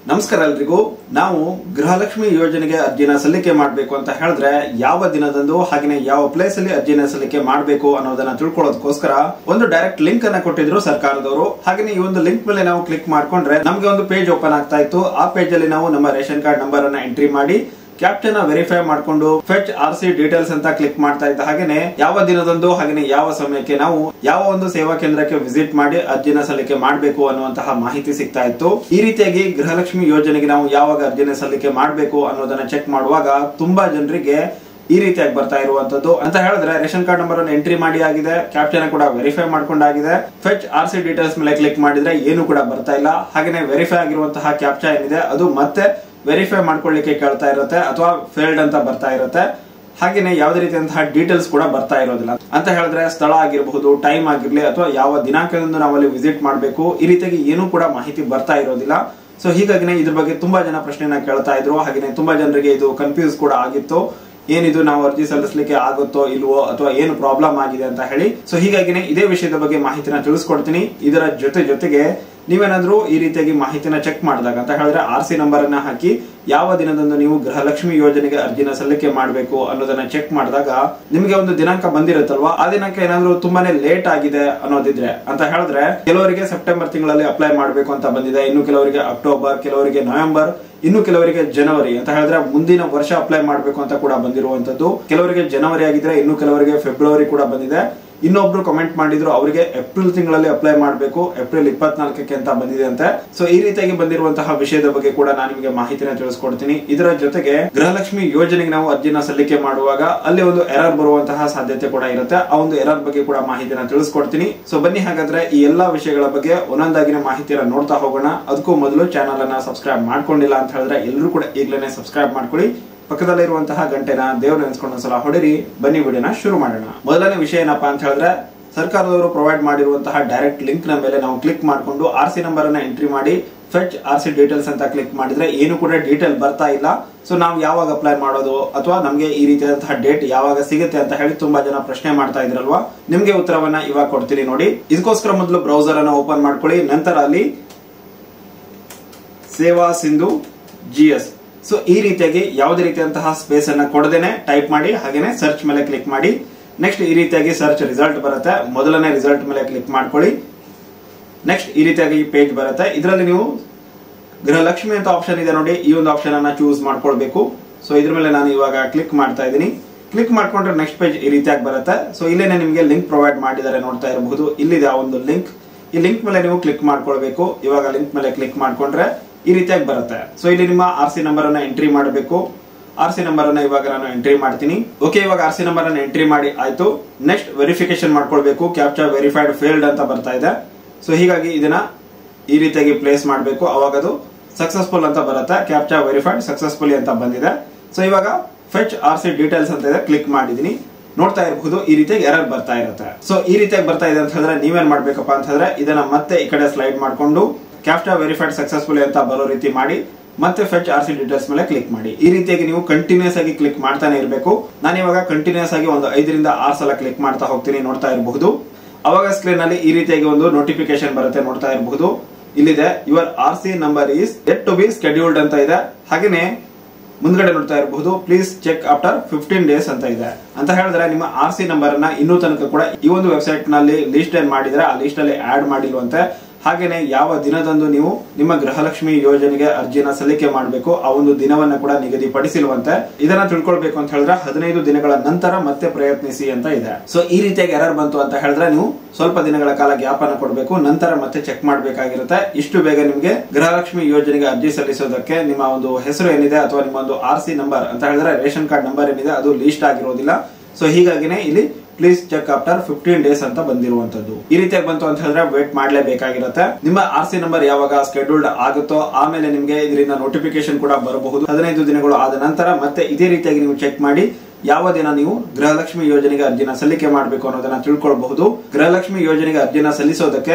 ನಮಸ್ಕಾರ ಎಲ್ರಿಗೂ ನಾವು ಗೃಹಲಕ್ಷ್ಮಿ ಯೋಜನೆಗೆ ಅರ್ಜಿನ ಸಲ್ಲಿಕೆ ಮಾಡಬೇಕು ಅಂತ ಹೇಳಿದ್ರೆ ಯಾವ ದಿನದಂದು ಹಾಗೆಯೇ ಯಾವ ಪ್ಲೇಸ್ ಅಲ್ಲಿ ಅರ್ಜಿನ ಸಲ್ಲಿಕೆ ಮಾಡಬೇಕು ಅನ್ನೋದನ್ನ ತಿಳ್ಕೊಳ್ಳೋದಕ್ಕೋಸ್ಕರ ಒಂದು ಡೈರೆಕ್ಟ್ ಲಿಂಕ್ ಅನ್ನ ಕೊಟ್ಟಿದ್ರು ಸರ್ಕಾರದವರು ಹಾಗೆಯೇ ಈ ಒಂದು ಲಿಂಕ್ ಮೇಲೆ ನಾವು ಕ್ಲಿಕ್ ಮಾಡ್ಕೊಂಡ್ರೆ ನಮಗೆ ಒಂದು ಪೇಜ್ ಓಪನ್ ಆಗ್ತಾ ಇತ್ತು ಆ ಪೇಜ್ ಅಲ್ಲಿ ನಾವು ನಮ್ಮ ರೇಷನ್ ಕಾರ್ಡ್ ನಂಬರ್ ಅನ್ನ ಎಂಟ್ರಿ ಮಾಡಿ ಕ್ಯಾಪ್ಟನ್ ವೆರಿಫೈ ಮಾಡ್ಕೊಂಡು ಫೆಚ್ ಆರ್ ಸಿ ಡೀಟೇಲ್ಸ್ ಅಂತ ಕ್ಲಿಕ್ ಮಾಡ್ತಾ ಇದ್ದ ಹಾಗೇನೆ ಯಾವ ದಿನದಂದು ಹಾಗೇನೆ ಯಾವ ಸಮಯಕ್ಕೆ ನಾವು ಯಾವ ಒಂದು ಸೇವಾ ಕೇಂದ್ರಕ್ಕೆ ವಿಸಿಟ್ ಮಾಡಿ ಅರ್ಜಿನ ಸಲ್ಲಿಕೆ ಮಾಡಬೇಕು ಅನ್ನುವಂತಹ ಮಾಹಿತಿ ಸಿಗ್ತಾ ಇತ್ತು ಈ ರೀತಿಯಾಗಿ ಗೃಹಲಕ್ಷ್ಮಿ ಯೋಜನೆಗೆ ನಾವು ಯಾವಾಗ ಅರ್ಜಿನ ಸಲ್ಲಿಕೆ ಮಾಡಬೇಕು ಅನ್ನೋದನ್ನ ಚೆಕ್ ಮಾಡುವಾಗ ತುಂಬಾ ಜನರಿಗೆ ಈ ರೀತಿಯಾಗಿ ಬರ್ತಾ ಇರುವಂತದ್ದು ಅಂತ ಹೇಳಿದ್ರೆ ರೇಷನ್ ಕಾರ್ಡ್ ನಂಬರ್ ಅನ್ನು ಎಂಟ್ರಿ ಮಾಡಿ ಆಗಿದೆ ಕ್ಯಾಪ್ಚರ್ ಕೂಡ ವೆರಿಫೈ ಮಾಡ್ಕೊಂಡಾಗಿದೆ ಫೆಚ್ ಆರ್ ಸಿ ಡೀಟೇಲ್ಸ್ ಮೇಲೆ ಕ್ಲಿಕ್ ಮಾಡಿದ್ರೆ ಏನು ಕೂಡ ಬರ್ತಾ ಇಲ್ಲ ಹಾಗೇನೆ ವೆರಿಫೈ ಆಗಿರುವಂತಹ ಕ್ಯಾಪ್ಚಾ ಏನಿದೆ ಅದು ಮತ್ತೆ ವೆರಿಫೈ ಮಾಡ್ಕೊಳ್ಳಿಕ್ಕೆ ಕೇಳ್ತಾ ಇರುತ್ತೆ ಅಥವಾ ಫೇಲ್ಡ್ ಅಂತ ಬರ್ತಾ ಇರುತ್ತೆ ಹಾಗೇನೆ ಯಾವುದೇ ರೀತಿಯಂತಹ ಡೀಟೇಲ್ಸ್ ಕೂಡ ಬರ್ತಾ ಇರೋದಿಲ್ಲ ಅಂತ ಹೇಳಿದ್ರೆ ಸ್ಥಳ ಆಗಿರಬಹುದು ಟೈಮ್ ಆಗಿರ್ಲಿ ಅಥವಾ ಯಾವ ದಿನಾಂಕದಂದು ನಾವು ಅಲ್ಲಿ ವಿಸಿಟ್ ಮಾಡಬೇಕು ಈ ರೀತಿಯಾಗಿ ಏನೂ ಕೂಡ ಮಾಹಿತಿ ಬರ್ತಾ ಇರೋದಿಲ್ಲ ಸೊ ಹೀಗಾಗಿನೇ ಇದ್ರ ಬಗ್ಗೆ ತುಂಬಾ ಜನ ಪ್ರಶ್ನೆನ ಕೇಳ್ತಾ ಇದ್ರು ಹಾಗೇನೆ ತುಂಬಾ ಜನರಿಗೆ ಇದು ಕನ್ಫ್ಯೂಸ್ ಕೂಡ ಆಗಿತ್ತು ಏನಿದು ನಾವು ಅರ್ಜಿ ಸಲ್ಲಿಸಲಿಕ್ಕೆ ಆಗುತ್ತೋ ಇಲ್ವೋ ಅಥವಾ ಏನು ಪ್ರಾಬ್ಲಮ್ ಆಗಿದೆ ಅಂತ ಹೇಳಿ ಸೊ ಹೀಗಾಗಿನೇ ಇದೇ ವಿಷಯದ ಬಗ್ಗೆ ಮಾಹಿತಿನ ತಿಳಿಸ್ಕೊಡ್ತೀನಿ ಇದರ ಜೊತೆ ಜೊತೆಗೆ ನೀವೇನಾದ್ರೂ ಈ ರೀತಿಯಾಗಿ ಮಾಹಿತಿನ ಚೆಕ್ ಮಾಡಿದಾಗ ಅಂತ ಹೇಳಿದ್ರೆ ಆರ್ ಸಿ ನಂಬರ್ ಅನ್ನ ಹಾಕಿ ಯಾವ ದಿನದಂದು ನೀವು ಗೃಹಲಕ್ಷ್ಮಿ ಯೋಜನೆಗೆ ಅರ್ಜಿನ ಸಲ್ಲಿಕೆ ಮಾಡಬೇಕು ಅನ್ನೋದನ್ನ ಚೆಕ್ ಮಾಡಿದಾಗ ನಿಮಗೆ ಒಂದು ದಿನಾಂಕ ಬಂದಿರುತ್ತಲ್ವಾ ಆ ದಿನಾಂಕ ಏನಾದ್ರೂ ತುಂಬಾನೇ ಲೇಟ್ ಆಗಿದೆ ಅನ್ನೋದಿದ್ರೆ ಅಂತ ಹೇಳಿದ್ರೆ ಕೆಲವರಿಗೆ ಸೆಪ್ಟೆಂಬರ್ ತಿಂಗಳಲ್ಲಿ ಅಪ್ಲೈ ಮಾಡಬೇಕು ಅಂತ ಬಂದಿದೆ ಇನ್ನು ಕೆಲವರಿಗೆ ಅಕ್ಟೋಬರ್ ಕೆಲವರಿಗೆ ನವೆಂಬರ್ ಇನ್ನು ಕೆಲವರಿಗೆ ಜನವರಿ ಅಂತ ಹೇಳಿದ್ರೆ ಮುಂದಿನ ವರ್ಷ ಅಪ್ಲೈ ಮಾಡಬೇಕು ಅಂತ ಕೂಡ ಬಂದಿರುವಂತದ್ದು ಕೆಲವರಿಗೆ ಜನವರಿ ಆಗಿದ್ರೆ ಇನ್ನು ಕೆಲವರಿಗೆ ಫೆಬ್ರವರಿ ಕೂಡ ಬಂದಿದೆ ಇನ್ನೊಬ್ರು ಕಮೆಂಟ್ ಮಾಡಿದ್ರು ಅವರಿಗೆ ಏಪ್ರಿಲ್ ತಿಂಗಳಲ್ಲಿ ಅಪ್ಲೈ ಮಾಡಬೇಕು ಏಪ್ರಿಲ್ ಇಪ್ಪತ್ನಾಲ್ಕಕ್ಕೆ ಅಂತ ಬಂದಿದೆ ಅಂತೆ ಸೊ ಈ ರೀತಿಯಾಗಿ ಬಂದಿರುವಂತಹ ವಿಷಯದ ಬಗ್ಗೆ ಕೂಡ ನಾನು ನಿಮಗೆ ಮಾಹಿತಿನ ತಿಳಿಸ್ಕೊಡ್ತೀನಿ ಇದರ ಜೊತೆಗೆ ಗೃಹಲಕ್ಷ್ಮಿ ಯೋಜನೆಗೆ ನಾವು ಅರ್ಜಿನ ಸಲ್ಲಿಕೆ ಮಾಡುವಾಗ ಅಲ್ಲಿ ಒಂದು ಎರರ್ ಬರುವಂತಹ ಸಾಧ್ಯತೆ ಕೂಡ ಇರುತ್ತೆ ಆ ಒಂದು ಎರರ್ ಬಗ್ಗೆ ಕೂಡ ಮಾಹಿತಿನ ತಿಳಿಸ್ಕೊಡ್ತೀನಿ ಸೊ ಬನ್ನಿ ಹಾಗಾದ್ರೆ ಈ ಎಲ್ಲಾ ವಿಷಯಗಳ ಬಗ್ಗೆ ಒಂದೊಂದಾಗಿನ ಮಾಹಿತಿಯನ್ನ ನೋಡ್ತಾ ಹೋಗೋಣ ಅದಕ್ಕೂ ಮೊದಲು ಚಾನಲ್ ಅನ್ನ ಸಬ್ಸ್ಕ್ರೈಬ್ ಮಾಡ್ಕೊಂಡಿಲ್ಲ ಅಂತ ಹೇಳಿದ್ರೆ ಎಲ್ಲರೂ ಕೂಡ ಈಗಲೇ ಸಬ್ಸ್ಕ್ರೈಬ್ ಮಾಡ್ಕೊಳ್ಳಿ ಪಕ್ಕದಲ್ಲಿರುವಂತಹ ಗಂಟೆನ ದೇವ್ರ ನೆನೆಸ್ಕೊಂಡು ಒಂದ್ಸಲ ಹೊಡಿರಿ ಬನ್ನಿ ವಿಡಿಯೋನ ಶುರು ಮಾಡೋಣ ಮೊದಲನೇ ವಿಷಯ ಏನಪ್ಪಾ ಅಂತ ಹೇಳಿದ್ರೆ ಸರ್ಕಾರದವರು ಪ್ರೊವೈಡ್ ಮಾಡಿರುವಂತಹ ಡೈರೆಕ್ಟ್ ಲಿಂಕ್ ನ ಮೇಲೆ ನಾವು ಕ್ಲಿಕ್ ಮಾಡಿಕೊಂಡು ಆರ್ ಸಿ ನಂಬರ್ ಅನ್ನ ಎಂಟ್ರಿ ಮಾಡಿ ಫೆಚ್ ಆರ್ ಸಿ ಡೀಟೇಲ್ಸ್ ಅಂತ ಕ್ಲಿಕ್ ಮಾಡಿದ್ರೆ ಏನು ಕೂಡ ಡೀಟೇಲ್ ಬರ್ತಾ ಇಲ್ಲ ಸೊ ನಾವು ಯಾವಾಗ ಅಪ್ಲೈ ಮಾಡೋದು ಅಥವಾ ನಮಗೆ ಈ ರೀತಿಯಾದಂತಹ ಡೇಟ್ ಯಾವಾಗ ಸಿಗುತ್ತೆ ಅಂತ ಹೇಳಿ ತುಂಬಾ ಜನ ಪ್ರಶ್ನೆ ಮಾಡ್ತಾ ಇದ್ರಲ್ವಾ ನಿಮ್ಗೆ ಉತ್ತರವನ್ನ ಇವಾಗ ಕೊಡ್ತೀನಿ ನೋಡಿ ಇದಕ್ಕೋಸ್ಕರ ಮೊದಲು ಬ್ರೌಸರ್ ಅನ್ನ ಓಪನ್ ಮಾಡ್ಕೊಳ್ಳಿ ನಂತರ ಅಲ್ಲಿ ಸೇವಾ ಸಿಂಧು ಜಿ ಎಸ್ ಸೊ ಈ ರೀತಿಯಾಗಿ ಯಾವುದೇ ರೀತಿಯಂತಹ ಸ್ಪೇಸ್ ಅನ್ನ ಕೊಡದೇನೆ ಟೈಪ್ ಮಾಡಿ ಹಾಗೇನೆ ಸರ್ಚ್ ಮೇಲೆ ಕ್ಲಿಕ್ ಮಾಡಿ ನೆಕ್ಸ್ಟ್ ಈ ರೀತಿಯಾಗಿ ಸರ್ಚ್ ರಿಸಲ್ಟ್ ಬರುತ್ತೆ ಮೊದಲನೇ ರಿಸಲ್ಟ್ ಮೇಲೆ ಕ್ಲಿಕ್ ಮಾಡ್ಕೊಳ್ಳಿ ನೆಕ್ಸ್ಟ್ ಈ ರೀತಿಯಾಗಿ ಪೇಜ್ ಬರುತ್ತೆ ಇದರಲ್ಲಿ ನೀವು ಗೃಹಲಕ್ಷ್ಮಿ ಅಂತ ಆಪ್ಷನ್ ಇದೆ ನೋಡಿ ಈ ಒಂದು ಆಪ್ಷನ್ ಅನ್ನ ಚೂಸ್ ಮಾಡ್ಕೊಳ್ಬೇಕು ಸೊ ಇದ್ರ ಮೇಲೆ ನಾನು ಇವಾಗ ಕ್ಲಿಕ್ ಮಾಡ್ತಾ ಇದ್ದೀನಿ ಕ್ಲಿಕ್ ಮಾಡ್ಕೊಂಡ್ರೆ ನೆಕ್ಸ್ಟ್ ಪೇಜ್ ಈ ರೀತಿಯಾಗಿ ಬರುತ್ತೆ ಸೊ ಇಲ್ಲೇನೆ ನಿಮಗೆ ಲಿಂಕ್ ಪ್ರೊವೈಡ್ ಮಾಡಿದ್ದಾರೆ ನೋಡ್ತಾ ಇರಬಹುದು ಇಲ್ಲಿದೆ ಆ ಒಂದು ಲಿಂಕ್ ಈ ಲಿಂಕ್ ಮೇಲೆ ನೀವು ಕ್ಲಿಕ್ ಮಾಡ್ಕೊಳ್ಬೇಕು ಇವಾಗ ಲಿಂಕ್ ಮೇಲೆ ಕ್ಲಿಕ್ ಮಾಡ್ಕೊಂಡ್ರೆ ಈ ರೀತಿಯಾಗಿ ಬರುತ್ತೆ ಸೊ ಇಲ್ಲಿ ನಿಮ್ಮ ಆರ್ ಸಿ ನಂಬರ್ ಅನ್ನ ಎಂಟ್ರಿ ಮಾಡಬೇಕು ಆರ್ ಸಿ ನಂಬರ್ ಅನ್ನ ಇವಾಗ ನಾನು ಎಂಟ್ರಿ ಮಾಡ್ತೀನಿ ಓಕೆ ಇವಾಗ ಆರ್ ಸಿ ನಂಬರ್ ಅನ್ನ ಎಂಟ್ರಿ ಮಾಡಿ ಆಯ್ತು ನೆಕ್ಸ್ಟ್ ವೆರಿಫಿಕೇಶನ್ ಮಾಡ್ಕೊಳ್ಬೇಕು ಕ್ಯಾಪ್ಚರ್ ವೆರಿಫೈಡ್ ಫೇಲ್ಡ್ ಅಂತ ಬರ್ತಾ ಇದೆ ಸೊ ಹೀಗಾಗಿ ಇದನ್ನ ಈ ರೀತಿಯಾಗಿ ಪ್ಲೇಸ್ ಮಾಡಬೇಕು ಅವಾಗ ಅದು ಸಕ್ಸಸ್ಫುಲ್ ಅಂತ ಬರುತ್ತೆ ಕ್ಯಾಪ್ಚರ್ ವೆರಿಫೈಡ್ ಸಕ್ಸಸ್ಫುಲಿ ಅಂತ ಬಂದಿದೆ ಸೊ ಇವಾಗ ಫೆಚ್ ಆರ್ ಸಿ ಡೀಟೇಲ್ಸ್ ಅಂತ ಇದೆ ಕ್ಲಿಕ್ ಮಾಡಿದೀನಿ ನೋಡ್ತಾ ಇರಬಹುದು ಈ ರೀತಿಯಾಗಿ ಎರರ್ ಬರ್ತಾ ಇರುತ್ತೆ ಸೊ ಈ ರೀತಿಯಾಗಿ ಬರ್ತಾ ಇದೆ ಅಂತ ಹೇಳಿದ್ರೆ ನೀವೇನ್ ಮಾಡ್ಬೇಕಪ್ಪ ಅಂತ ಹೇಳಿದ್ರೆ ಇದನ್ನ ಮತ್ತೆ ಈ ಕಡೆ ಸ್ಲೈಡ್ ಮಾಡ್ಕೊಂಡು ಕ್ಯಾಪ್ಚರ್ ವೆರಿಫೈಡ್ ಸಕ್ಸಸ್ಫುಲಿ ಅಂತ ಬರೋ ರೀತಿ ಮಾಡಿ ಮತ್ತೆ ಫೆಚ್ ಆರ್ ಸಿ ಡೀಟೇಲ್ಸ್ ಮೇಲೆ ಕ್ಲಿಕ್ ಮಾಡಿ ಈ ರೀತಿಯಾಗಿ ನೀವು ಕಂಟಿನ್ಯೂಸ್ ಆಗಿ ಕ್ಲಿಕ್ ಮಾಡ್ತಾನೆ ಇರಬೇಕು ನಾನು ಇವಾಗ ಕಂಟಿನ್ಯೂಸ್ ಆಗಿ ಒಂದು ಐದರಿಂದ ಆರು ಸಲ ಕ್ಲಿಕ್ ಮಾಡ್ತಾ ಹೋಗ್ತೀನಿ ನೋಡ್ತಾ ಇರಬಹುದು ಅವಾಗ ಸ್ಕ್ರೀನ್ ಅಲ್ಲಿ ಈ ರೀತಿಯಾಗಿ ಒಂದು ನೋಟಿಫಿಕೇಶನ್ ಬರುತ್ತೆ ನೋಡ್ತಾ ಇರಬಹುದು ಇಲ್ಲಿದೆ your R C number is yet to be scheduled ಅಂತ ಇದೆ ಹಾಗೇನೆ ಮುಂದ್ಗಡೆ ನೋಡ್ತಾ ಇರಬಹುದು please check after fifteen days ಅಂತ ಇದೆ ಅಂತ ಹೇಳಿದ್ರೆ ನಿಮ್ಮ ಆರ್ ಸಿ ನಂಬರ್ ಅನ್ನ ಇನ್ನೂ ತನಕ ಕೂಡ ಈ ಒಂದು ವೆಬ್ಸೈಟ್ ನಲ್ಲಿ ಲಿಸ್ಟ್ ಏನ್ ಮಾಡಿದ್ರೆ ಆ ಲಿಸ್ಟ್ ಅಲ್ಲಿ ಆಡ್ ಮಾಡಿಲ್ವಂತೆ ಹಾಗೇನೆ ಯಾವ ದಿನದಂದು ನೀವು ನಿಮ್ಮ ಗೃಹಲಕ್ಷ್ಮಿ ಯೋಜನೆಗೆ ಅರ್ಜಿನ ಸಲ್ಲಿಕೆ ಮಾಡಬೇಕು ಆ ಒಂದು ದಿನವನ್ನ ಕೂಡ ನಿಗದಿಪಡಿಸಿಲ್ವಂತೆ ಇದನ್ನ ತಿಳ್ಕೊಳ್ಬೇಕು ಅಂತ ಹೇಳಿದ್ರೆ ಹದಿನೈದು ದಿನಗಳ ನಂತರ ಮತ್ತೆ ಪ್ರಯತ್ನಿಸಿ ಅಂತ ಇದೆ ಸೊ ಈ ರೀತಿಯಾಗಿ ಎರರ್ ಬಂತು ಅಂತ ಹೇಳಿದ್ರೆ ನೀವು ಸ್ವಲ್ಪ ದಿನಗಳ ಕಾಲ ಗ್ಯಾಪ್ ಅನ್ನು ಕೊಡಬೇಕು ನಂತರ ಮತ್ತೆ ಚೆಕ್ ಮಾಡಬೇಕಾಗಿರುತ್ತೆ ಇಷ್ಟು ಬೇಗ ನಿಮಗೆ ಗೃಹಲಕ್ಷ್ಮಿ ಯೋಜನೆಗೆ ಅರ್ಜಿ ಸಲ್ಲಿಸೋದಕ್ಕೆ ನಿಮ್ಮ ಒಂದು ಹೆಸರು ಏನಿದೆ ಅಥವಾ ನಿಮ್ಮ ಒಂದು ಆರ್ ಸಿ ನಂಬರ್ ಅಂತ ಹೇಳಿದ್ರೆ ರೇಷನ್ ಕಾರ್ಡ್ ನಂಬರ್ ಏನಿದೆ ಅದು ಲೀಸ್ಟ್ ಆಗಿರೋದಿಲ್ಲ ಸೊ ಹೀಗಾಗಿನೇ ಇಲ್ಲಿ please check after fifteen days ಅಂತ ಬಂದಿರುವಂತದ್ದು ಈ ರೀತಿಯಾಗಿ ಬಂತು ಅಂತ ಹೇಳಿದ್ರೆ ವೇಟ್ ಮಾಡಲೇಬೇಕಾಗಿರುತ್ತೆ ನಿಮ್ಮ ಆರ್ ಸಿ ನಂಬರ್ ಯಾವಾಗ ಸ್ಕೆಡ್ಯೂಲ್ಡ್ ಆಗುತ್ತೋ ಆಮೇಲೆ ನಿಮಗೆ ಇದರಿಂದ ನೋಟಿಫಿಕೇಶನ್ ಕೂಡ ಬರಬಹುದು ಹದಿನೈದು ದಿನಗಳು ಆದ ನಂತರ ಮತ್ತೆ ಇದೇ ರೀತಿಯಾಗಿ ನೀವು ಚೆಕ್ ಮಾಡಿ ಯಾವ ದಿನ ನೀವು ಗೃಹಲಕ್ಷ್ಮಿ ಯೋಜನೆಗೆ ಅರ್ಜಿನ ಸಲ್ಲಿಕೆ ಮಾಡಬೇಕು ಅನ್ನೋದನ್ನ ತಿಳ್ಕೊಳ್ಬಹುದು ಗೃಹಲಕ್ಷ್ಮಿ ಯೋಜನೆಗೆ ಅರ್ಜಿನ ಸಲ್ಲಿಸೋದಕ್ಕೆ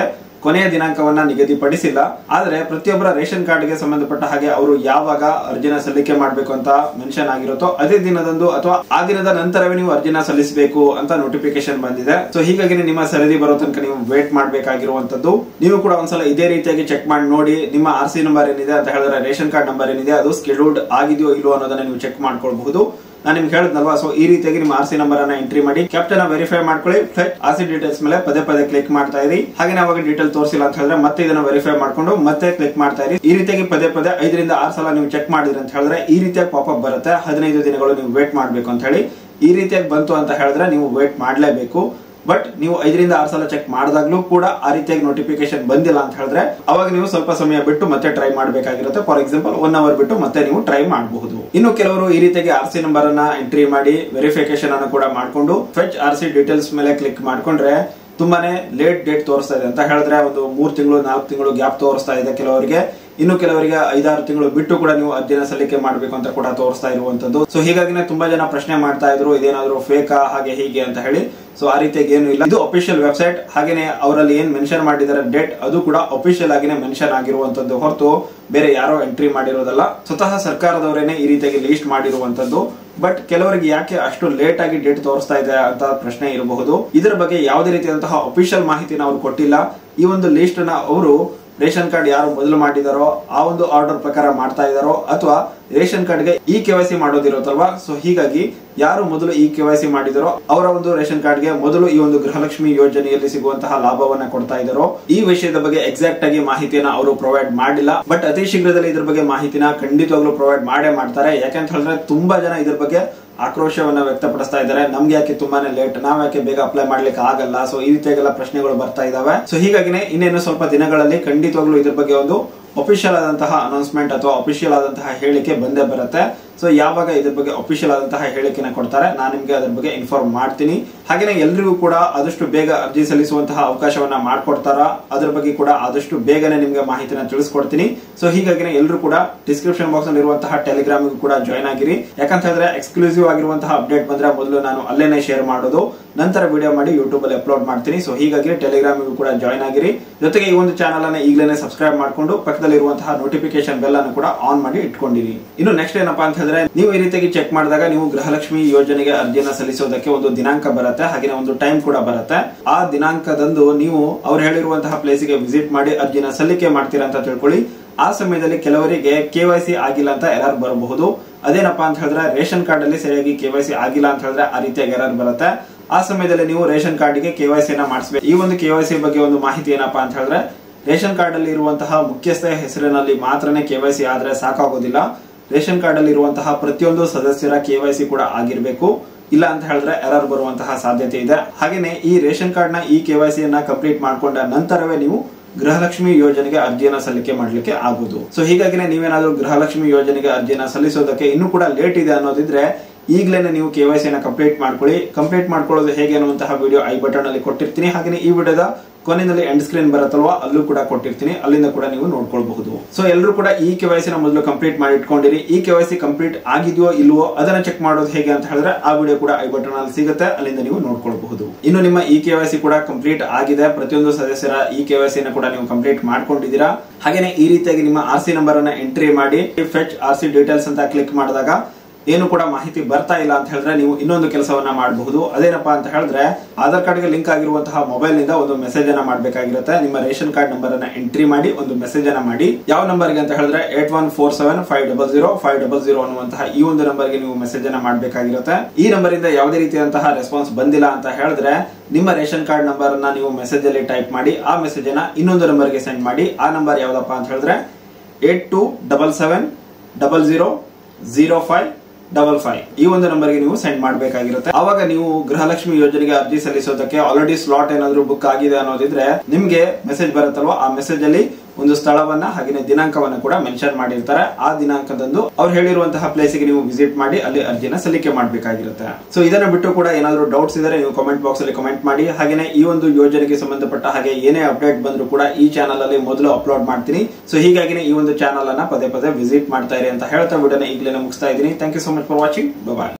ಕೊನೆಯ ದಿನಾಂಕವನ್ನ ನಿಗದಿಪಡಿಸಿಲ್ಲ ಆದ್ರೆ ಪ್ರತಿಯೊಬ್ಬರ ರೇಷನ್ ಕಾರ್ಡ್ಗೆ ಸಂಬಂಧಪಟ್ಟ ಹಾಗೆ ಅವರು ಯಾವಾಗ ಅರ್ಜಿನ ಸಲ್ಲಿಕೆ ಮಾಡಬೇಕು ಅಂತ ಮೆನ್ಷನ್ ಆಗಿರುತ್ತೋ ಅದೇ ದಿನದಂದು ಅಥವಾ ಆ ದಿನದ ನಂತರವೇ ನೀವು ಅರ್ಜಿನ ಸಲ್ಲಿಸಬೇಕು ಅಂತ ನೋಟಿಫಿಕೇಶನ್ ಬಂದಿದೆ ಸೊ ಹೀಗಾಗಿ ನಿಮ್ಮ ಸರದಿ ಬರೋ ತನಕ ನೀವು ವೇಟ್ ಮಾಡಬೇಕಾಗಿರುವಂತದ್ದು ನೀವು ಕೂಡ ಒಂದ್ಸಲ ಇದೇ ರೀತಿಯಾಗಿ ಚೆಕ್ ಮಾಡಿ ನೋಡಿ ನಿಮ್ಮ ಆರ್ ಸಿ ನಂಬರ್ ಏನಿದೆ ಅಂತ ಹೇಳಿದ್ರೆ ರೇಷನ್ ಕಾರ್ಡ್ ನಂಬರ್ ಏನಿದೆ ಅದು ಸ್ಕೆಡ್ಯೂಲ್ಡ್ ಆಗಿದೆಯೋ ಇಲ್ವೋ ಅನ್ನೋದನ್ನ ನೀವು ಚೆಕ್ ಮಾಡ್ಕೊಳ್ಬಹುದು ನಾನು ನಿಮ್ಗೆ ಹೇಳಿದ್ನಲ್ವಾ ಸೊ ಈ ರೀತಿಯಾಗಿ ನಿಮ್ಮ ಆರ್ ಸಿ ನಂಬರ್ ಅನ್ನ ಎಂಟ್ರಿ ಮಾಡಿ ಕ್ಯಾಪ್ಟನ್ ವೆರಿಫೈ ಮಾಡ್ಕೊಳ್ಳಿ ಫ್ಲೈಟ್ ಆರ್ ಸಿ ಡೀಟೇಲ್ಸ್ ಮೇಲೆ ಪದೇ ಪದೇ ಕ್ಲಿಕ್ ಮಾಡ್ತಾ ಇರಿ ಹಾಗೆ ಅವಾಗ ಡೀಟೇಲ್ ತೋರಿಸಿಲ್ಲ ಅಂತ ಹೇಳಿದ್ರೆ ಮತ್ತೆ ಇದನ್ನ ವೆರಿಫೈ ಮಾಡ್ಕೊಂಡು ಮತ್ತೆ ಕ್ಲಿಕ್ ಮಾಡ್ತಾ ಇರಿ ಈ ರೀತಿಯಾಗಿ ಪದೇ ಪದೇ ಐದರಿಂದ ಆರು ಸಲ ನೀವು ಚೆಕ್ ಮಾಡಿದ್ರಿ ಅಂತ ಹೇಳಿದ್ರೆ ಈ ರೀತಿಯಾಗಿ ಪಾಪಪ್ ಬರುತ್ತೆ ಹದಿನೈದು ದಿನಗಳು ನೀವು ವೇಟ್ ಮಾಡಬೇಕು ಅಂತ ಹೇಳಿ ಈ ರೀತಿಯಾಗಿ ಬಂತು ಅಂತ ಹೇಳಿದ್ರೆ ನೀವು ವೇಟ್ ಮಾಡಲೇಬೇಕು ಬಟ್ ನೀವು ಐದರಿಂದ ಆರು ಸಲ ಚೆಕ್ ಮಾಡಿದಾಗ್ಲೂ ಕೂಡ ಆ ರೀತಿಯಾಗಿ ನೋಟಿಫಿಕೇಶನ್ ಬಂದಿಲ್ಲ ಅಂತ ಹೇಳಿದ್ರೆ ಅವಾಗ ನೀವು ಸ್ವಲ್ಪ ಸಮಯ ಬಿಟ್ಟು ಮತ್ತೆ ಟ್ರೈ ಮಾಡಬೇಕಾಗಿರುತ್ತೆ ಫಾರ್ ಎಕ್ಸಾಂಪಲ್ ಒನ್ ಅವರ್ ಬಿಟ್ಟು ಮತ್ತೆ ನೀವು ಟ್ರೈ ಮಾಡಬಹುದು ಇನ್ನು ಕೆಲವರು ಈ ರೀತಿಯಾಗಿ ಆರ್ ಸಿ ನಂಬರ್ ಅನ್ನ ಎಂಟ್ರಿ ಮಾಡಿ ವೆರಿಫಿಕೇಶನ್ ಅನ್ನು ಕೂಡ ಮಾಡಿಕೊಂಡು ಫೆಚ್ ಆರ್ ಸಿ ಡೀಟೇಲ್ಸ್ ಮೇಲೆ ಕ್ಲಿಕ್ ಮಾಡ್ಕೊಂಡ್ರೆ ತುಂಬಾನೇ ಲೇಟ್ ಡೇಟ್ ತೋರಿಸ್ತಾ ಇದೆ ಅಂತ ಹೇಳಿದ್ರೆ ಒಂದು ಮೂರ್ ತಿಂಗಳು ನಾಲ್ಕು ತಿಂಗಳು ಗ್ಯಾಪ್ ತೋರಿಸ್ತಾ ಇದೆ ಕೆಲವರಿಗೆ ಇನ್ನು ಕೆಲವರಿಗೆ ಐದಾರು ತಿಂಗಳು ಬಿಟ್ಟು ಕೂಡ ನೀವು ಅರ್ಜಿನ ಸಲ್ಲಿಕೆ ಮಾಡಬೇಕು ಅಂತ ಕೂಡ ತೋರಿಸ್ತಾ ಇರುವಂತದ್ದು ಸೊ ಹೀಗಾಗಿನೇ ತುಂಬಾ ಜನ ಪ್ರಶ್ನೆ ಮಾಡ್ತಾ ಇದ್ರು ಇದೇನಾದ್ರು ಫೇಕಾ ಹಾಗೆ ಹೀಗೆ ಅಂತ ಹೇಳಿ ಸೊ ಆ ರೀತಿಯಾಗಿ ಏನು ಇಲ್ಲ ಇದು ಅಫಿಷಿಯಲ್ ವೆಬ್ಸೈಟ್ ಹಾಗೇನೆ ಅವರಲ್ಲಿ ಏನ್ ಮೆನ್ಷನ್ ಮಾಡಿದ್ದಾರೆ ಡೇಟ್ ಅದು ಕೂಡ ಅಫಿಷಿಯಲ್ ಆಗಿನೇ ಮೆನ್ಷನ್ ಆಗಿರುವಂತದ್ದು ಹೊರತು ಬೇರೆ ಯಾರೋ ಎಂಟ್ರಿ ಮಾಡಿರೋದಲ್ಲ ಸ್ವತಃ ಸರ್ಕಾರದವರೇನೆ ಈ ರೀತಿಯಾಗಿ ಲೀಸ್ಟ್ ಮಾಡಿರುವಂತದ್ದು ಬಟ್ ಕೆಲವರಿಗೆ ಯಾಕೆ ಅಷ್ಟು ಲೇಟ್ ಆಗಿ ಡೇಟ್ ತೋರಿಸ್ತಾ ಇದೆ ಅಂತ ಪ್ರಶ್ನೆ ಇರಬಹುದು ಇದರ ಬಗ್ಗೆ ಯಾವುದೇ ರೀತಿಯಾದಂತಹ ಅಫಿಷಿಯಲ್ ಮಾಹಿತಿನ ಅವರು ಕೊಟ್ಟಿಲ್ಲ ಈ ಒಂದು ಲಿಸ್ಟ್ ನ ಅವರು ರೇಷನ್ ಕಾರ್ಡ್ ಯಾರು ಮೊದಲು ಮಾಡಿದಾರೋ ಆ ಒಂದು ಆರ್ಡರ್ ಪ್ರಕಾರ ಮಾಡ್ತಾ ಇದಾರೋ ಅಥವಾ ರೇಷನ್ ಕಾರ್ಡ್ಗೆ ಇ ಕೆ ವೈ ಸಿ ಮಾಡೋದಿರುತ್ತಲ್ವಾ ಸೊ ಹೀಗಾಗಿ ಯಾರು ಮೊದಲು ಇ ಕೆ ವೈ ಸಿ ಮಾಡಿದಾರೋ ಅವರ ಒಂದು ರೇಷನ್ ಕಾರ್ಡ್ಗೆ ಮೊದಲು ಈ ಒಂದು ಗೃಹಲಕ್ಷ್ಮಿ ಯೋಜನೆಯಲ್ಲಿ ಸಿಗುವಂತಹ ಲಾಭವನ್ನ ಕೊಡ್ತಾ ಇದ್ದಾರೋ ಈ ವಿಷಯದ ಬಗ್ಗೆ ಎಕ್ಸಾಕ್ಟ್ ಆಗಿ ಮಾಹಿತಿಯನ್ನ ಅವರು ಪ್ರೊವೈಡ್ ಮಾಡಿಲ್ಲ ಬಟ್ ಅತಿ ಶೀಘ್ರದಲ್ಲಿ ಇದ್ರ ಬಗ್ಗೆ ಮಾಹಿತಿನ ಖಂಡಿತವಾಗ್ಲೂ ಪ್ರೊವೈಡ್ ಮಾಡೇ ಮಾಡ್ತಾರೆ ಯಾಕಂತ ಹೇಳಿದ್ರೆ ತುಂಬಾ ಜನ ಇದ್ರ ಬಗ್ಗೆ ಆಕ್ರೋಶವನ್ನ ವ್ಯಕ್ತಪಡಿಸ್ತಾ ಇದ್ದಾರೆ ನಮ್ಗೆ ಯಾಕೆ ತುಂಬಾನೇ ಲೇಟ್ ನಾವ್ ಯಾಕೆ ಬೇಗ ಅಪ್ಲೈ ಮಾಡ್ಲಿಕ್ಕೆ ಆಗಲ್ಲ ಸೊ ಈ ರೀತಿಯಾಗೆಲ್ಲ ಪ್ರಶ್ನೆಗಳು ಬರ್ತಾ ಇದಾವೆ ಸೊ ಹೀಗಾಗಿನೇ ಇನ್ನೇನು ಸ್ವಲ್ಪ ದಿನಗಳಲ್ಲಿ ಖಂಡಿತವಾಗ್ಲೂ ಇದ್ರ ಬಗ್ಗೆ ಒಂದು ಅಫಿಷಿಯಲ್ ಆದಂತಹ ಅನೌನ್ಸ್ಮೆಂಟ್ ಅಥವಾ ಅಫಿಷಿಯಲ್ ಆದಂತಹ ಹೇಳಿಕೆ ಬಂದೇ ಬರುತ್ತೆ ಸೊ ಯಾವಾಗ ಇದ್ರ ಬಗ್ಗೆ ಅಫಿಷಿಯಲ್ ಆದಂತಹ ಹೇಳಿಕೆನ ಕೊಡ್ತಾರೆ ನಾನು ನಿಮ್ಗೆ ಅದ್ರ ಬಗ್ಗೆ ಇನ್ಫಾರ್ಮ್ ಮಾಡ್ತೀನಿ ಹಾಗೇನೆ ಎಲ್ರಿಗೂ ಕೂಡ ಆದಷ್ಟು ಬೇಗ ಅರ್ಜಿ ಸಲ್ಲಿಸುವಂತಹ ಅವಕಾಶವನ್ನ ಮಾಡ್ಕೊಡ್ತಾರ ಅದ್ರ ಬಗ್ಗೆ ಕೂಡ ಆದಷ್ಟು ಬೇಗನೆ ನಿಮ್ಗೆ ಮಾಹಿತಿನ ತಿಳಿಸ್ಕೊಡ್ತೀನಿ ಸೊ ಹೀಗಾಗಿ ಎಲ್ಲರೂ ಕೂಡ ಡಿಸ್ಕ್ರಿಪ್ಷನ್ ಬಾಕ್ಸ್ ಅಲ್ಲಿ ಇರುವಂತಹ ಟೆಲಿಗ್ರಾಮ್ ಕೂಡ ಜಾಯ್ನ್ ಆಗಿರಿ ಯಾಕಂತ ಹೇಳಿದ್ರೆ ಎಕ್ಸ್ಕ್ಲೂಸಿವ್ ಆಗಿರುವಂತಹ ಅಪ್ಡೇಟ್ ಬಂದ್ರೆ ಮೊದಲು ನಾನು ಅಲ್ಲೇನೆ ಶೇರ್ ಮಾಡೋದು ನಂತರ ವಿಡಿಯೋ ಮಾಡಿ ಯೂಟ್ಯೂಬ್ ಅಲ್ಲಿ ಅಪ್ಲೋಡ್ ಮಾಡ್ತೀನಿ ಸೊ ಹೀಗಾಗಿ ಟೆಲಿಗ್ರಾಮ್ ಕೂಡ ಜಾಯ್ನ್ ಆಗಿರಿ ಜೊತೆಗೆ ಈ ಒಂದು ಚಾನಲ್ ಅನ್ನ ಈಗಲೇ ಸಬ್ಸ್ಕ್ರೈಬ್ ಮಾಡ್ಕೊಂಡು ಪಕ್ಕದಲ್ಲಿ ಇರುವಂತಹ ನೋಟಿಫಿಕೇಶನ್ ಬೆಲ್ ಅನ್ನು ಕೂಡ ಆನ್ ಮಾಡಿ ಇಟ್ಕೊಂಡಿರಿ ಇನ್ನು ನೆಕ್ಸ್ಟ್ ಏನಪ್ಪಾ ಅಂತ ಹೇಳಿದ್ರೆ ನೀವು ಈ ರೀತಿಯಾಗಿ ಚೆಕ್ ಮಾಡಿದಾಗ ನೀವು ಗೃಹಲಕ್ಷ್ಮಿ ಯೋಜನೆಗೆ ಅರ್ಜಿಯನ್ನ ಸಲ್ಲಿಸೋದಕ್ಕೆ ಒಂದು ದಿನಾಂಕ ಬರುತ್ತೆ ಹಾಗೆ ಒಂದು ಟೈಮ್ ಕೂಡ ಬರುತ್ತೆ ಆ ದಿನಾಂಕದಂದು ನೀವು ಅವ್ರು ಹೇಳಿರುವಂತಹ ಪ್ಲೇಸಿಗೆ ವಿಸಿಟ್ ಮಾಡಿ ಅರ್ಜಿನ ಸಲ್ಲಿಕೆ ಮಾಡ್ತೀರಾ ಅಂತ ತಿಳ್ಕೊಳ್ಳಿ ಆ ಸಮಯದಲ್ಲಿ ಕೆಲವರಿಗೆ ಕೆವೈಸಿ ಆಗಿಲ್ಲ ಅಂತ ಎರರ್ ಬರಬಹುದು ಅದೇನಪ್ಪಾ ಅಂತ ಹೇಳಿದ್ರೆ ರೇಷನ್ ಕಾರ್ಡ್ ಅಲ್ಲಿ ಸರಿಯಾಗಿ ಕೆವೈಸಿ ಆಗಿಲ್ಲ ಅಂತ ಹೇಳಿದ್ರೆ ಆ ರೀತಿಯಾಗಿ ಎರರ್ ಬರುತ್ತೆ ಆ ಸಮಯದಲ್ಲಿ ನೀವು ರೇಷನ್ ಕಾರ್ಡ್ಗೆ ಕೆವೈಸಿನ ಮಾಡಿಸಬೇಕು ಈ ಒಂದು ಕೆವೈಸಿ ಬಗ್ಗೆ ಒಂದು ಮಾಹಿತಿ ಏನಪ್ಪಾ ಅಂತ ಹೇಳಿದ್ರೆ ರೇಷನ್ ಕಾರ್ಡ್ ಅಲ್ಲಿ ಇರುವಂತಹ ಮುಖ್ಯಸ್ಥ ಹೆಸರಿನಲ್ಲಿ ಮಾತ್ರನೇ ಕೆವೈಸಿ ಆದ್ರೆ ಸಾಕಾಗೋದಿಲ್ಲ ರೇಷನ್ ಕಾರ್ಡ್ ಅಲ್ಲಿ ಇರುವಂತಹ ಪ್ರತಿಯೊಂದು ಸದಸ್ಯರ ಕೆವೈಸಿ ಕೂಡ ಆಗಿರ್ಬೇಕು ಇಲ್ಲ ಅಂತ ಹೇಳಿದ್ರೆ ಎರರ್ ಬರುವಂತಹ ಸಾಧ್ಯತೆ ಇದೆ ಹಾಗೇನೆ ಈ ರೇಷನ್ ಕಾರ್ಡ್ ನ ಈ ಕೆವೈಸಿಯನ್ನ ಕಂಪ್ಲೀಟ್ ಮಾಡ್ಕೊಂಡ ನಂತರವೇ ನೀವು ಗೃಹಲಕ್ಷ್ಮಿ ಯೋಜನೆಗೆ ಅರ್ಜಿಯನ್ನ ಸಲ್ಲಿಕೆ ಮಾಡ್ಲಿಕ್ಕೆ ಆಗುದು ಸೊ ಹೀಗಾಗಿನೇ ನೀವೇನಾದ್ರೂ ಗೃಹಲಕ್ಷ್ಮಿ ಯೋಜನೆಗೆ ಅರ್ಜಿಯನ್ನ ಸಲ್ಲಿಸೋದಕ್ಕೆ ಇನ್ನೂ ಕೂಡ ಲೇಟ್ ಇದೆ ಅನ್ನೋದಿದ್ರೆ ಈಗಲೇ ನೀವು ಕೆ ವೈ ಸಿನ ಕಂಪ್ಲೀಟ್ ಮಾಡ್ಕೊಳ್ಳಿ ಕಂಪ್ಲೀಟ್ ಮಾಡ್ಕೊಳ್ಳೋದು ಹೇಗೆ ಅನ್ನುವಂತಹ ವಿಡಿಯೋ ಐ ಬಟನ್ ಅಲ್ಲಿ ಕೊಟ್ಟಿರ್ತೀನಿ ಹಾಗೆ ಈ ವಿಡಿಯೋದ ಕೊನೆಯಲ್ಲಿ ಎಂಡ್ ಸ್ಕ್ರೀನ್ ಬರುತ್ತಲ್ವಾ ಅಲ್ಲೂ ಕೂಡ ಕೊಟ್ಟಿರ್ತೀನಿ ಅಲ್ಲಿಂದ ಕೂಡ ನೀವು ನೋಡ್ಕೊಳ್ಬಹುದು ಸೊ ಎಲ್ಲರೂ ಕೂಡ ಈ ಕೆ ವೈ ಸಿನ ಮೊದಲು ಕಂಪ್ಲೀಟ್ ಮಾಡಿ ಇಟ್ಕೊಂಡಿರಿ ಈ ಕೆ ವೈ ಸಿ ಕಂಪ್ಲೀಟ್ ಆಗಿದೆಯೋ ಇಲ್ವೋ ಅದನ್ನ ಚೆಕ್ ಮಾಡೋದು ಹೇಗೆ ಅಂತ ಹೇಳಿದ್ರೆ ಆ ವಿಡಿಯೋ ಕೂಡ ಐ ಬಟನ್ ಅಲ್ಲಿ ಸಿಗುತ್ತೆ ಅಲ್ಲಿಂದ ನೀವು ನೋಡ್ಕೊಳ್ಬಹುದು ಇನ್ನು ನಿಮ್ಮ ಈ ಕೆ ವೈ ಸಿ ಕೂಡ ಕಂಪ್ಲೀಟ್ ಆಗಿದೆ ಪ್ರತಿಯೊಂದು ಸದಸ್ಯರ ಈ ಕೆ ವೈ ಸಿನ ಕೂಡ ನೀವು ಕಂಪ್ಲೀಟ್ ಮಾಡ್ಕೊಂಡಿದ್ದೀರಾ ಹಾಗೇನೆ ಈ ರೀತಿಯಾಗಿ ನಿಮ್ಮ ಆರ್ ಸಿ ನಂಬರ್ ಅನ್ನ ಎಂಟ್ರಿ ಮಾಡಿ ಫೆಚ್ ಆರ್ ಸಿ ಡೀಟೇಲ್ಸ್ ಅಂತ ಕ್ಲಿಕ್ ಮಾಡಿದಾಗ ಏನು ಕೂಡ ಮಾಹಿತಿ ಬರ್ತಾ ಇಲ್ಲ ಅಂತ ಹೇಳಿದ್ರೆ ನೀವು ಇನ್ನೊಂದು ಕೆಲಸವನ್ನ ಮಾಡಬಹುದು ಅದೇನಪ್ಪಾ ಅಂತ ಹೇಳಿದ್ರೆ ಆಧಾರ್ ಕಾರ್ಡ್ಗೆ ಲಿಂಕ್ ಆಗಿರುವಂತಹ ಮೊಬೈಲ್ ನಿಂದ ಒಂದು ಮೆಸೇಜ್ ಅನ್ನ ಮಾಡಬೇಕಾಗಿರುತ್ತೆ ನಿಮ್ಮ ರೇಷನ್ ಕಾರ್ಡ್ ನಂಬರ್ ಅನ್ನ ಎಂಟ್ರಿ ಮಾಡಿ ಒಂದು ಮೆಸೇಜ್ ಅನ್ನ ಮಾಡಿ ಯಾವ ನಂಬರ್ಗೆ ಅಂತ ಹೇಳಿದ್ರೆ eight one four seven five double zero five double zero ಅನ್ನುವಂತಹ ಈ ಒಂದು ನಂಬರ್ಗೆ ನೀವು ಮೆಸೇಜ್ ಅನ್ನ ಮಾಡಬೇಕಾಗಿರುತ್ತೆ ಈ ನಂಬರ್ ಇಂದ ಯಾವುದೇ ರೀತಿಯಾದಂತಹ ರೆಸ್ಪಾನ್ಸ್ ಬಂದಿಲ್ಲ ಅಂತ ಹೇಳಿದ್ರೆ ನಿಮ್ಮ ರೇಷನ್ ಕಾರ್ಡ್ ನಂಬರ್ ಅನ್ನ ನೀವು ಮೆಸೇಜ್ ಅಲ್ಲಿ ಟೈಪ್ ಮಾಡಿ ಆ ಮೆಸೇಜ್ ಅನ್ನ ಇನ್ನೊಂದು ನಂಬರ್ಗೆ ಸೆಂಡ್ ಮಾಡಿ ಆ ನಂಬರ್ ಯಾವ್ದಪ್ಪ ಅಂತ ಹೇಳಿದ್ರೆ eight two double seven double zero zero five double five ಈ ಒಂದು ನಂಬರ್ಗೆ ನೀವು ಸೆಂಡ್ ಮಾಡಬೇಕಾಗಿರುತ್ತೆ ಅವಾಗ ನೀವು ಗೃಹಲಕ್ಷ್ಮಿ ಯೋಜನೆಗೆ ಅರ್ಜಿ ಸಲ್ಲಿಸೋದಕ್ಕೆ ಆಲ್ರೆಡಿ ಸ್ಲಾಟ್ ಏನಾದ್ರು ಬುಕ್ ಆಗಿದೆ ಅನ್ನೋದಿದ್ರೆ ನಿಮ್ಗೆ ಮೆಸೇಜ್ ಬರುತ್ತಲ್ವಾ ಆ ಮೆಸೇಜ್ ಅಲ್ಲಿ ಒಂದು ಸ್ಥಳವನ್ನ ಹಾಗೆ ದಿನಾಂಕವನ್ನ ಕೂಡ ಮೆನ್ಷನ್ ಮಾಡಿರ್ತಾರೆ ಆ ದಿನಾಂಕದಂದು ಅವ್ರು ಹೇಳಿರುವಂತಹ ಪ್ಲೇಸಿಗೆ ನೀವು ವಿಸಿಟ್ ಮಾಡಿ ಅಲ್ಲಿ ಅರ್ಜಿನ ಸಲ್ಲಿಕೆ ಮಾಡಬೇಕಾಗಿರುತ್ತೆ ಸೊ ಇದನ್ನ ಬಿಟ್ಟು ಕೂಡ ಏನಾದ್ರು ಡೌಟ್ಸ್ ಇದ್ರೆ ನೀವು ಕಮೆಂಟ್ ಬಾಕ್ಸ್ ಅಲ್ಲಿ ಕಮೆಂಟ್ ಮಾಡಿ ಹಾಗೆ ಈ ಒಂದು ಯೋಜನೆಗೆ ಸಂಬಂಧಪಟ್ಟ ಹಾಗೆ ಏನೇ ಅಪ್ಡೇಟ್ ಬಂದ್ರು ಕೂಡ ಈ ಚಾನಲ್ ಅಲ್ಲಿ ಮೊದಲು ಅಪ್ಲೋಡ್ ಮಾಡ್ತೀನಿ ಸೊ ಹೀಗಾಗಿ ಈ ಒಂದು ಚಾನಲ್ ಅನ್ನ ಪದೇ ಪದೇ ವಿಸಿಟ್ ಮಾಡ್ತಾ ಇರಿ ಅಂತ ಹೇಳ್ತಾ ವಿಡಿಯೋನ ಈಗಲೇ ಮುಗಿಸ್ತಾ ಇದ್ದೀನಿ thank you so much for watching bye